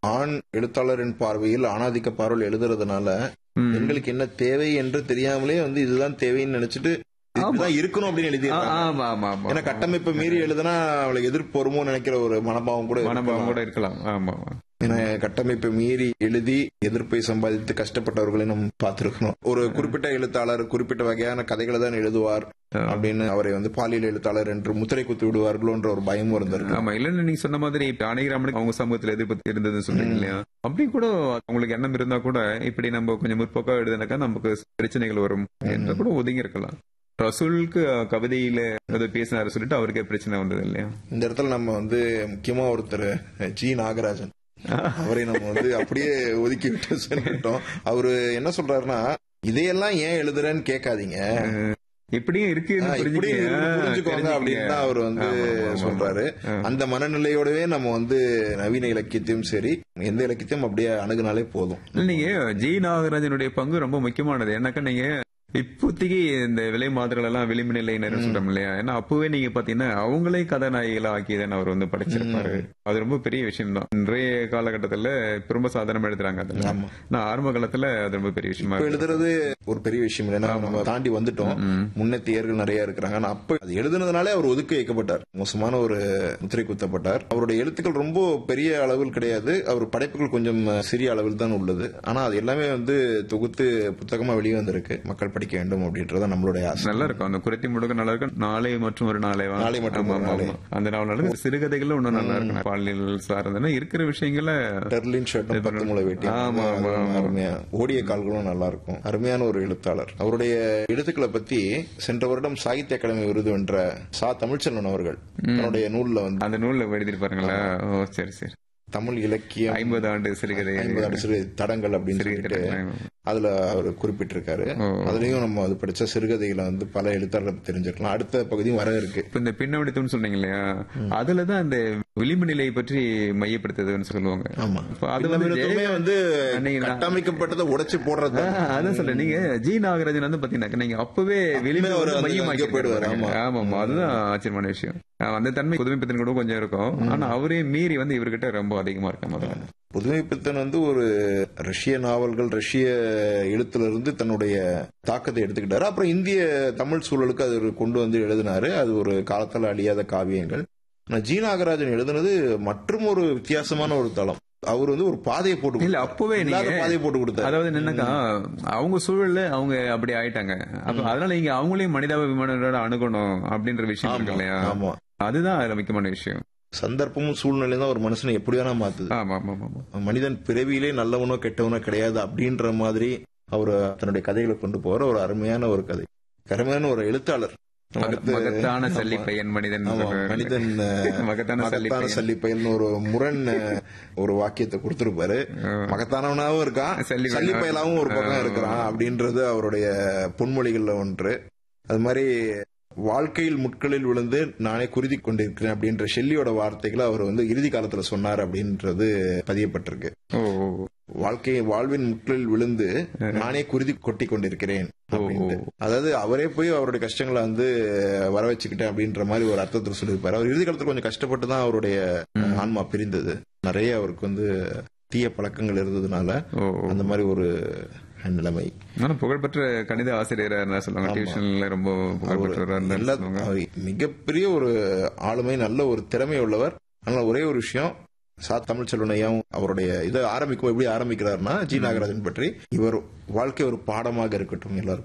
ஆண் எழுத்தாளரின் பார்வையில் ஆணாதிக்க பார்வையில் எழுதுறதுனால ம். பெண்களுக்கு என்ன தேவை என்று தெரியாமலே வந்து இதுதான் தேவைன்னு நினைச்சிட்டு இதுதான் இருக்கணும் அப்படின்னு ஆ, எழுதியிருக்காங்க ஆமா ஆமா ஆமா ஏன்னா கட்டமைப்பை மீறி எழுதுனா அவளுக்கு எதிர்ப்பு வருமோ நினைக்கிற ஒரு மனபாவம் கூட மனபாவம் இருக்கலாம். கூட இருக்கலாம் ஆமா ஆமா ஏன்னா கட்டமைப்பை மீறி எழுதி எதிர்ப்பை சம்பாதித்து கஷ்டப்பட்டவர்களை நம்ம பார்த்திருக்கணும் ஒரு குறிப்பிட்ட எழுத்தாளர் குறிப்பிட்ட வகையான கதைகளை தான் எழுதுவார் அப்படின்னு அவரை வந்து பாலியல் எழுத்தாளர் என்று முத்திரை குத்தி விடுவார்களோன்ற ஒரு பயம் இருந்திருக்கு ஆமா இல்லன்னு நீங்க சொன்ன மாதிரி இப்ப அணைகிராமனுக்கு அவங்க சமூகத்துல எதிர்ப்பு இருந்ததுன்னு சொல்றீங்க இல்லையா அப்படி கூட அவங்களுக்கு எண்ணம் இருந்தா கூட இப்படி நம்ம கொஞ்சம் முற்போக்கா எழுதுனாக்கா நமக்கு பிரச்சனைகள் வரும் என்று கூட ஒதுங்கி இருக்கலாம் ரசூலுக்கு கவிதையில ஏதோ பேசினாரு சொல்லிட்டு அவருக்கே பிரச்சனை வந்தது இல்லையா இந்த இடத்துல நம்ம வந்து முக்கியமா ஒருத்தர் ஜி நாகராஜன் அவரை நம்ம வந்து அப்படியே ஒதுக்கி விட்டு சென்றுட்டோம் அவரு என்ன சொல்றாருன்னா இதையெல்லாம் ஏன் எழுதுறேன்னு கேட்காதீங்க இப்படியும் இருக்குன்னு ஆஹ், இப்படி புரிஞ்சுக்கங்க. புரிஞ்சுக்கோங்க அப்படின்னு தான் அவர் வந்து ஆமா, ஆமா, ஆமா. சொல்றாரு ஆ. அந்த மனநிலையோடவே நம்ம வந்து நவீன இலக்கியத்தையும் சரி எந்த இலக்கியத்தையும் அப்படியே அணுகுனாலே போதும் இல்ல, நீங்க ஜி நாகராஜனுடைய பங்கு ரொம்ப முக்கியமானது என்னக்கா நீங்க இப்போதைக்கு இந்த விலை மாதிரிகள் எல்லாம் விளிம்பு சொல்றோம் இல்லையா ஏன்னா அப்பவே நீங்க பாத்தீங்கன்னா அவங்களே கதாநாயகிகளா ஆக்கியதான் அவர் வந்து படிச்சிருப்பாரு அது ரொம்ப பெரிய விஷயம் தான் இன்றைய காலகட்டத்துல ரொம்ப சாதாரணமா எழுதுறாங்க அதுல ஆமா நான் ஆரம்ப காலத்துல அது ரொம்ப பெரிய விஷயமா இப்ப இருக்கு. எழுதுறது ஒரு பெரிய விஷயம் இல்லை ஏன்னா நம்ம தாண்டி வந்துட்டோம் ம். முன்னேத்தியர்கள் நிறைய இருக்கிறாங்க ஆனா அப்ப அது எழுதுனதுனாலே அவர் ஒதுக்கி வைக்கப்பட்டார் மோசமான ஒரு முத்திரை குத்தப்பட்டார் அவருடைய எழுத்துக்கள் ரொம்ப பெரிய அளவில் கிடையாது அவர் படைப்புகள் கொஞ்சம் சிறிய அளவில் தான் உள்ளது ஆனா அது எல்லாமே வந்து தொகுத்து புத்தகமா வெளியே வந்திருக்கு மக்கள் படிக்க வேண்டும் அப்படின்றத நம்மளுடைய ஆசை நல்லா இருக்கும் அந்த குறைத்தி முடுக்க நல்லா இருக்கும் நாளை மற்றும் ஒரு நாளை வா. நாளை மற்றும் ஆமா, ஒரு ஆமா, நாளை. ஆமா. அந்த நாவல் நல்லா இருக்கு. சிறுகதைகளும் இன்னும் நல்லா இருக்கும் பாலியல் சார்ந்தன இருக்கிற விஷயங்கள டெர்லின் ஷர்ட்டும் பத்து முளை வேட்டி ஆமா, ஆமா, ஆமா. அருமையா ஓடிய கால்களும் நல்லா இருக்கும் அருமையான ஒரு எழுத்தாளர் அவருடைய எழுத்துக்களை பத்தி சென்ற வருடம் சாகித்ய அகாடமி விருது வென்ற சா தமிழ்ச்செல்வன் அவர்கள் தன்னுடைய நூல்ல வந்து அந்த நூல்ல எழுதிருப்பாருங்களா ஓ சரி சரி தமிழ் இலக்கியம் ஐம்பது ஆண்டு சிறுகதை ஐம்பது ஆண்டு சிறு தடங்கள் அப்படின்னு சிறுகதை சொல்லிட்டு அதுல அவர் குறிப்பிட்டிருக்காரு ஓ. அதுலயும் நம்ம அது படிச்ச சிறுகதைகளை வந்து பல எழுத்தாளர் தெரிஞ்சுக்கலாம் அடுத்த பகுதியும் வர இருக்கு இப்ப இந்த பின்னவடித்தம்னு சொன்னீங்க இல்லையா அதுலதான் அந்த விளிம்பு நிலையை பற்றி மையப்படுத்துதுன்னு சொல்லுவாங்க ஆமா இப்ப அது வந்து எல்லாமே ஜெய- வந்து நீங்க நான்- கட்டமைக்கப்பட்டதை உடைச்சு போடுறது ஆ, அதான் சொல்றேன் நீங்க ஜி நாகராஜன் வந்து பாத்தீங்கன்னா நீங்க அப்பவே விளிம்பு அவர் வந்து வந்து மையமாக்கி அங்கே போயிடுவாரு, ஆமா. ஆமா ஆமா அதுதான் ஆச்சரியமான விஷயம் ஆ, அந்த தன்மை புதுமை பத்தின கூட கொஞ்சம் இருக்கும் ஆனா அவரே மீறி வந்து இவர்கிட்ட ரொம்ப அதிகமா இருக்க முதல்ல புதுமை பித்தன் வந்து ஒரு ரஷ்ய நாவல்கள் ரஷ்ய எழுத்துல இருந்து தன்னுடைய தாக்கத்தை எடுத்துக்கிட்டாரு அப்புறம் இந்திய தமிழ் சூழலுக்கு அது ஒரு கொண்டு வந்து எழுதினாரு அது ஒரு காலத்தால் அழியாத காவியங்கள் ஆனா ஜி நாகராஜன் எழுதுனது மற்றும் ஒரு வித்தியாசமான ஒரு தளம் அவர் வந்து ஒரு பாதையை போட்டு இல்ல கொடுத்தாரு. அப்பவே இல்லாத நீங்க பாதையை போட்டு கொடுத்தாரு அதாவது என்னக்கா அவங்க சூழல்ல அவங்க அப்படி ஆயிட்டாங்க அப்ப அதனால நீங்க அவங்களையும் மனிதாபிமானோட அணுகணும் அப்படின்ற விஷயம் இருக்கு இல்லையா ஆமா அதுதான் அதுல முக்கியமான விஷயம் சந்தர்ப்பமும் சூழ்நிலையும் தான் ஒரு மனுஷனை எப்படி வேணா மாத்துது ஆமா ஆமா ஆமா, ஆமா மனிதன் பிறவியிலே நல்லவனோ கெட்டவனோ கிடையாது அப்படின்ற மாதிரி அவர் தன்னுடைய கதைகளை கொண்டு போற ஒரு அருமையான ஒரு கதை அருமையான ஒரு எழுத்தாளர் மக- அடுத்து- மகத்தான ஆமா. சல்லி பையன் மனிதன் ஆமா, சொல்றாரு. மனிதன் அஹ், மகத்தான சல்லி மகத்தான பையன் சல்லி பயல்னு ஒரு முரண் அஹ், ஒரு வாக்கியத்தை கொடுத்திருப்பாரு மகத்தானவனாவும் இருக்கான் சல்லி சல்லி பயலா- பயலாவும் ஒரு பக்கம் இருக்கிறான் அப்படின்றது அவருடைய பொன்மொழிகள்ல ஒன்று அது மாதிரி வாழ்க்கையில் முட்களில் விழுந்து நானே குருதி கொண்டிருக்கிறேன் அப்படின்ற ஷெல்லியோட வார்த்தைகளை அவர் வந்து இறுதி காலத்துல சொன்னார் அப்படின்றது பதியப்பட்டிருக்கு ஓ ஓ, ஓ. வாழ்க்கை வாழ்வின் முட்களில் விழுந்து நானே குருதி கொட்டி கொண்டிருக்கிறேன் அப்படின்ட்டு அதாவது அவரே போய் அவருடைய கஷ்டங்களை வந்து வர வச்சுக்கிட்டேன் அப்படின்ற மாதிரி ஒரு அர்த்தத்தில் சொல்லியிருப்பாரு அவர் இறுதி காலத்துல கொஞ்சம் கஷ்டப்பட்டு தான் அவருடைய ஆன்மா பிரிந்தது நிறைய அவருக்கு வந்து தீய பழக்கங்கள் இருந்ததுனால ஓ ஓ. அந்த மாதிரி ஒரு நிலைமை ஆனா புகழ்பெற்ற கணித ஆசிரியரா என்ன சொல்லுவாங்க டியூஷன்ல ரொம்ப புகழ்பெற்றவரா இருந்தாரு எல்லா சொல்லுவாங்க அவர் மிகப்பெரிய ஒரு ஆளுமை நல்ல ஒரு திறமை உள்ளவர் ஆனால் ஒரே ஒரு விஷயம் சா தமிழ்ச்செல்வன் ஐயாவும் அவருடைய இதை ஆரம்பிக்கும் எப்படி ஆரம்பிக்கிறாருன்னா ஜி நாகராஜன் பற்றி இவர் வாழ்க்கை ஒரு பாடமாக இருக்கட்டும் எல்லாருக்கும்